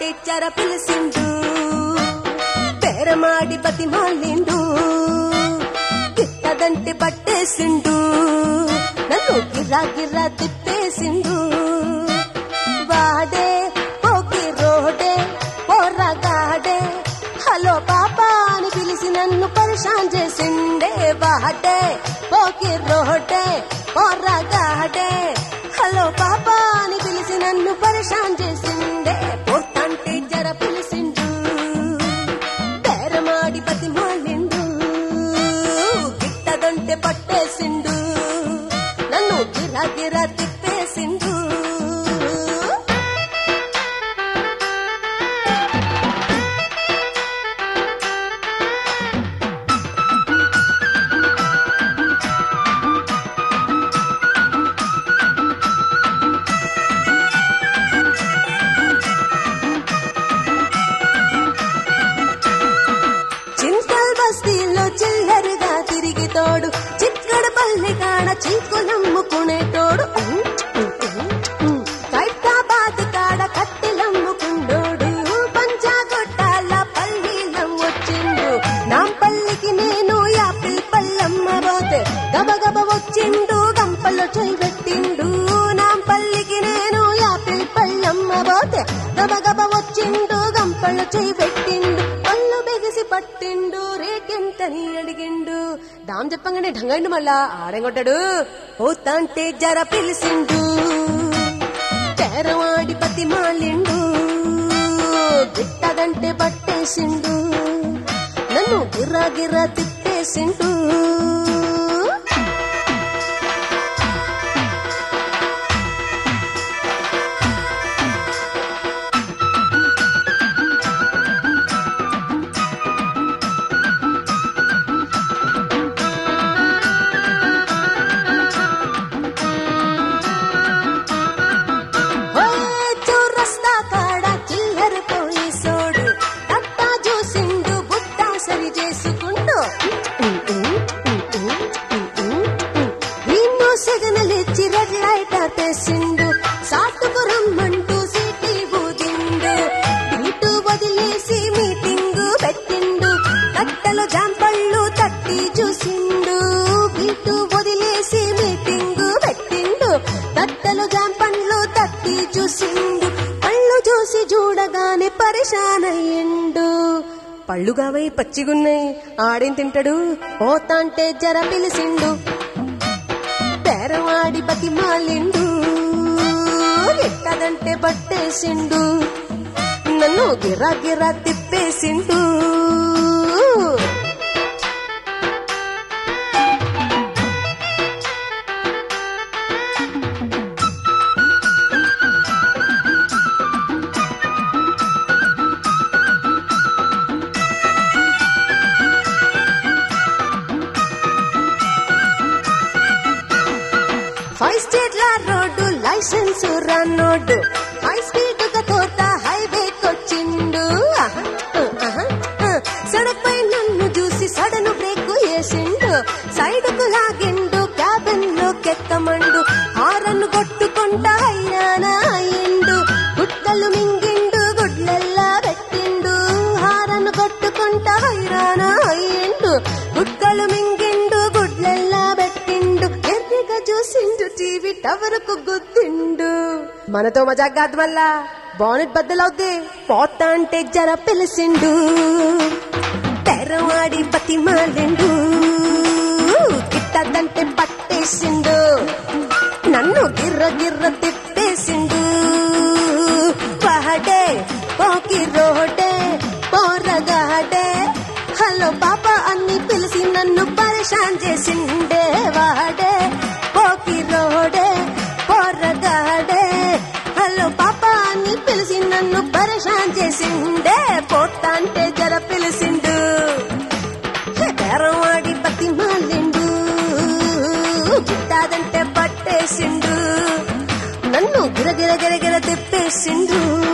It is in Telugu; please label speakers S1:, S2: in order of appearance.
S1: పోతాంటే చర పిలిసిండు బేరమాడి బతిమాలిండు గిట్టదంటే పట్టేసిండు నన్ను గిర్రా గిర్రా తిప్పేసిండు వాడే పోకి రోడే పోరగాడే హలో పాపా అని పిలిచి నన్ను పరిశాన్ చేసిండే వాడే పోకి రోడే పోరగాడే హలో పాపా అని పిలిచి నన్ను పరిశాన్ చేసిండే పోతంటే జర పిలిచిండు బేరమాడి బతిమాలిండు గిట్టదంటే పట్టేసిండు నన్ను గిరా గిరా తిప్పేసిండు చింతల్ బస్తీల్లో చిల్లరగా తిరిగి తోడు చిక్కడ పల్లె కాడ చీకులమ్ముకునేటోడు ఖైరతాబాద్ కాడ కట్టెలమ్ముకుండోడు పంచాగొట్టాల పల్లీలం వచ్చిండు నాంపల్లికి నేను యాపిల్ పల్లమ్మ పోతే గబగబ వచ్చిండు గంపల్లో చేయి పెట్టిండు నాంపల్లికి నేను యాపిల్ పల్లమ్మ పోతే గబగబ వచ్చిండు గంపల్లో చేయి పెట్టిండు పళ్ళు బెగిసి పట్టిండు రేకెంతని అడిగిండు దాం చెప్పంగానే ఢంగండు మళ్ళా ఆడేం కొట్టాడు పోతాంటే జర పిలిసిండు చేరవాడి పతి మాలిండు గిట్టదంటే పట్టేసిండు నన్ను గిర్రా గిర్రా తిప్పేసిండు ఓయ్ చౌరస్తా కాడ చిల్లర పోయి సోడు తట్టా చూసిండు బుట్ట సరి చేసుకుంటూ నిన్ను సెగనలిచ్చి రెడ్ లైట్ ఆపేసిండు సాటుకు రమ్మంటూ సీటీ ఊదిండు ఇటు వదిలేసి మీటింగు పెట్టిండు కట్టలు జాంపళ్ళు తట్టి చూసిండు ఇటు వదిలేసి మీటింగు పెట్టిండు కట్టలు జాంపళ్ళు తట్టి చూసిండు పళ్ళు చూసి చూడగానే పరిశాన్ అయ్యిండు పళ్ళుగావై పచ్చిగున్నాయి ఆడేం తింటాడు పోతాంటే జర పిలిసిండు పేరవాడి బతిమాలిండు ఎట్టదంటే పట్టేసిండు నన్ను గిరా గిరా తిప్పేసిండు ఫైవ్ స్టేట్ల రోడ్డు లైసెన్స్ రన్నోడు హై స్పీడ్ గా తోత హైవే కొచ్చిండు ఆహా, ఆహా, ఆ. సడక్ పై నన్ను చూసి సడను బ్రేక్ వేసిండు సైడ్ కు లాగిండు క్యాబిన్ లో కెక్కమండు హారన్ కొట్టుకుంటా హైరానా అయ్యిండు గుట్టలు మింగిండు గుడ్లెల్లా పెట్టిండు హారన్ కొట్టుకుంటా హైరానా అయ్యిండు గుట్టలు మింగిండు గుడ్లెల్లా పెట్టిండు ఎర్రిగా చూసిండు టీవీ టవర్ కు గుద్దిండు మనతో మజాక్ కాదు వల్ల బానెట్ బద్దలవుద్ది పోతా అంటే జర పిలిసిండు తెరవాడి బతిమాలిండు గిట్టదంటే పట్టేసిండు నన్ను గిర్ర గిర్ర తిప్పేసిండు వాడే పోకి రోడే పోరగాడే హలో పాప అన్ని పిలిచి నన్ను పరిశాన్ చేసిండే వాడే పోకి రోడే పోరగాడే హలో పాప అని పిలిచి నన్ను పరిశాన్ చేసిండే పోతాంటే జర పిలిచిండు బేరవాడి పతి మాలిండు గిట్టాదంటే పట్టేసిండు నన్ను గిరగిర గిరగిర తిప్పేసిండు